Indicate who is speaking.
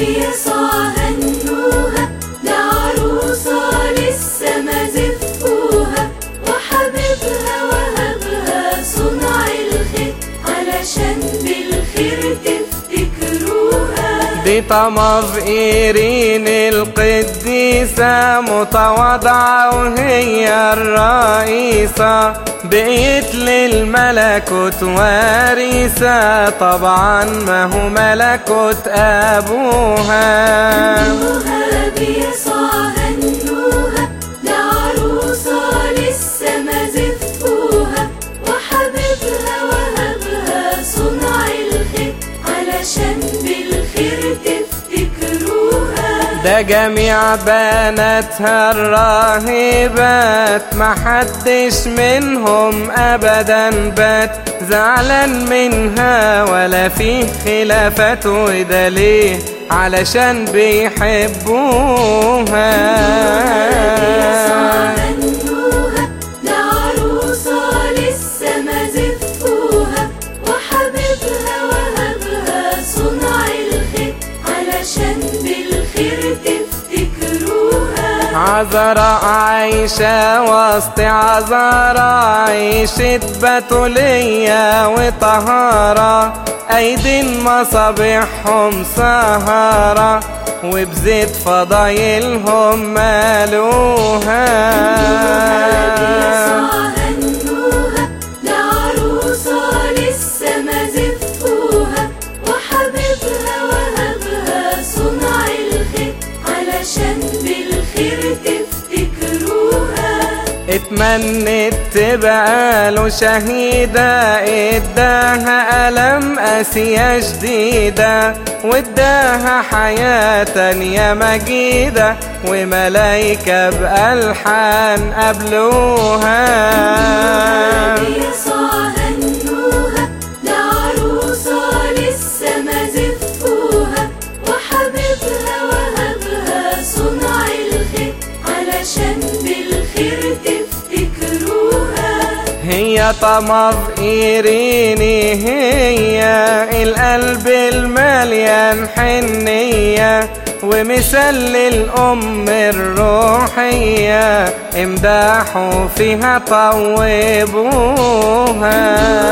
Speaker 1: بيسوع هنوها ده عروسة لسه ما زفوها وحبيبها وهبها صنع الخير علشان بالخير تفتكروها
Speaker 2: دي طمر إيرين القديسة متواضعة وهي الرئيسة بقيت للملكوت وارثة طبعا ما هو ملكوت أبوها
Speaker 1: هنوها بيسوع هنوها ده عروسة لسه ما زفوها وحبيبها وهبها صنع الخير علشان بالخير تفتكروها
Speaker 2: ده جميع بناتها الراهبات محدش منهم ابدا بات زعلان منها ولا فيه خلافات وده ليه علشان بيحبوها
Speaker 1: هنوها ده عروسة لسه ما زفوها وحبيبها وهبها صنع الخير علشان بالخير تفتكروها
Speaker 2: عذراء عايشة وسط عذراء عيشة بتولية وطهارة أيدين مصابيحهم سهرة وبزيت فضايلهم مالوها
Speaker 1: هنوها ده عروسة لسه ما زفوها وحبيبها وهبها صنع الخير علشان بالخير تفتكروها
Speaker 2: اتمنت تبقى له شهيدة اداها ألم قاسية جديدة واداها حياة تانية مجيدة وملايكة بألحان قبلوها
Speaker 1: بيسوع هنوها ده عروسة لسه ما زفوها وحبيبها وهبها صنع الخير علشان بالخير تفتكروها
Speaker 2: هي طمر إيريني هي القلب المليان حنية ومثال للأم الروحية امدحوا فيها طوبوها